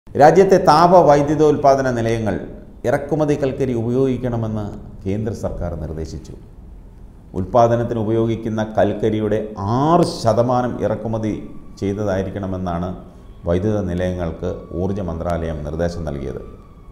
രാജ്യത്തെ താപ വൈദ്യുതോൽപാദന നിലയങ്ങൾ ഇറക്കുമതി കൽക്കരി ഉപയോഗിക്കണമെന്ന് കേന്ദ്ര സർക്കാർ നിർദ്ദേശിച്ചു ഉൽപാദനത്തിന് ഉപയോഗിക്കുന്ന കൽക്കരിയുടെ ആറ് ശതമാനം ഇറക്കുമതി ചെയ്തതായിരിക്കണമെന്നാണ് വൈദ്യുത നിലയങ്ങൾക്ക് ഊർജ്ജ മന്ത്രാലയം നിർദ്ദേശം നൽകിയത്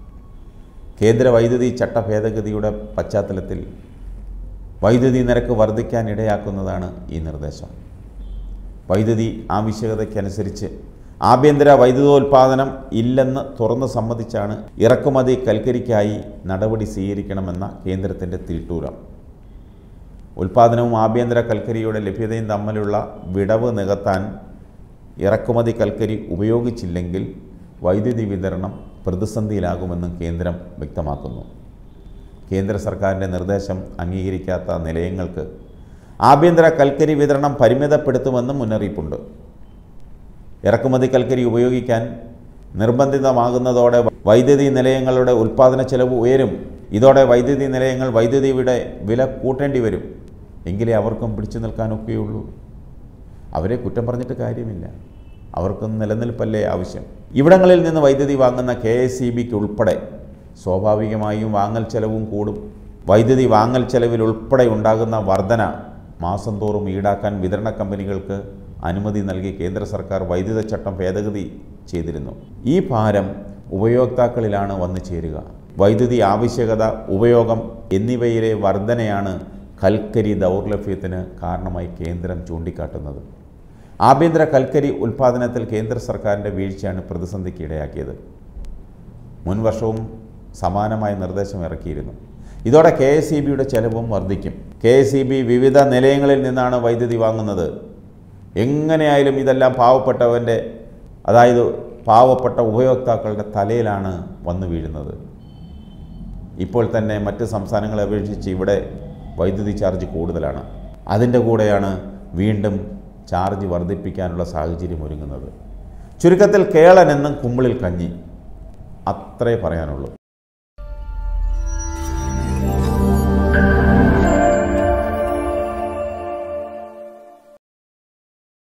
കേന്ദ്ര വൈദ്യുതി ചട്ട ഭേദഗതിയുടെ പശ്ചാത്തലത്തിൽ വൈദ്യുതി നിരക്ക് വർദ്ധിക്കാൻ ഇടയാക്കുന്നതാണ് ഈ നിർദ്ദേശം വൈദ്യുതി ആവശ്യകതയ്ക്കനുസരിച്ച് ആഭ്യന്തര വൈദ്യുതോൽപാദനം ഇല്ലെന്ന് തുറന്നു സമ്മതിച്ചാണ് ഇറക്കുമതി കൽക്കരിക്കായി നടപടി സ്വീകരിക്കണമെന്ന കേന്ദ്രത്തിൻ്റെ തിട്ടൂരം ഉൽപാദനവും ആഭ്യന്തര കൽക്കരിയുടെ ലഭ്യതയും തമ്മിലുള്ള വിടവ് നികത്താൻ ഇറക്കുമതി കൽക്കരി ഉപയോഗിച്ചില്ലെങ്കിൽ വൈദ്യുതി വിതരണം പ്രതിസന്ധിയിലാകുമെന്നും കേന്ദ്രം വ്യക്തമാക്കുന്നു കേന്ദ്ര സർക്കാരിൻ്റെ നിർദ്ദേശം അംഗീകരിക്കാത്ത നിലയങ്ങൾക്ക് ആഭ്യന്തര കൽക്കരി വിതരണം പരിമിതപ്പെടുത്തുമെന്നും മുന്നറിയിപ്പുണ്ട് ഇറക്കുമതി കൽക്കരി ഉപയോഗിക്കാൻ നിർബന്ധിതമാകുന്നതോടെ വൈദ്യുതി നിലയങ്ങളുടെ ഉൽപ്പാദന ചെലവ് ഉയരും ഇതോടെ വൈദ്യുതി നിലയങ്ങൾ വൈദ്യുതിയുടെ വില കൂട്ടേണ്ടി വരും എങ്കിലേ അവർക്കും പിടിച്ചു നിൽക്കാനൊക്കെയുള്ളൂ അവരെ കുറ്റം പറഞ്ഞിട്ട് കാര്യമില്ല അവർക്കും നിലനിൽപ്പല്ലേ ആവശ്യം ഇവിടങ്ങളിൽ നിന്ന് വൈദ്യുതി വാങ്ങുന്ന കെ എസ് ഇ ബിക്ക് ഉൾപ്പെടെ സ്വാഭാവികമായും വാങ്ങൽ ചെലവും കൂടും വൈദ്യുതി വാങ്ങൽ ചെലവിൽ ഉൾപ്പെടെ ഉണ്ടാകുന്ന വർധന മാസം തോറും ഈടാക്കാൻ വിതരണ കമ്പനികൾക്ക് അനുമതി നൽകി കേന്ദ്ര സർക്കാർ വൈദ്യുത ചട്ടം ഭേദഗതി ചെയ്തിരുന്നു ഈ ഭാരം ഉപയോക്താക്കളിലാണ് വന്നു ചേരുക വൈദ്യുതി ആവശ്യകത ഉപയോഗം എന്നിവയിലെ വർധനയാണ് കൽക്കരി ദൗർലഭ്യത്തിന് കാരണമായി കേന്ദ്രം ചൂണ്ടിക്കാട്ടുന്നത് ആഭ്യന്തര കൽക്കരി ഉൽപ്പാദനത്തിൽ കേന്ദ്ര സർക്കാരിൻ്റെ വീഴ്ചയാണ് പ്രതിസന്ധിക്ക് ഇടയാക്കിയത് മുൻ വർഷവും സമാനമായ നിർദ്ദേശം ഇറക്കിയിരുന്നു ഇതോടെ കെ എസ് ഇ ബിയുടെ ചെലവും വർദ്ധിക്കും കെ എസ് ഇ ബി വിവിധ നിലയങ്ങളിൽ നിന്നാണ് വൈദ്യുതി വാങ്ങുന്നത് എങ്ങനെയായാലും ഇതെല്ലാം പാവപ്പെട്ടവൻ്റെ അതായത് പാവപ്പെട്ട ഉപയോക്താക്കളുടെ തലയിലാണ് വന്നു വീഴുന്നത് ഇപ്പോൾ തന്നെ മറ്റ് സംസ്ഥാനങ്ങളെ അപേക്ഷിച്ച് ഇവിടെ വൈദ്യുതി ചാർജ് കൂടുതലാണ് അതിൻ്റെ കൂടെയാണ് വീണ്ടും ചാർജ് വർദ്ധിപ്പിക്കാനുള്ള സാഹചര്യം ഒരുങ്ങുന്നത് ചുരുക്കത്തിൽ കേളൻ എന്നും കുമ്പിളിൽ കഞ്ഞി അത്രേ പറയാനുള്ളൂ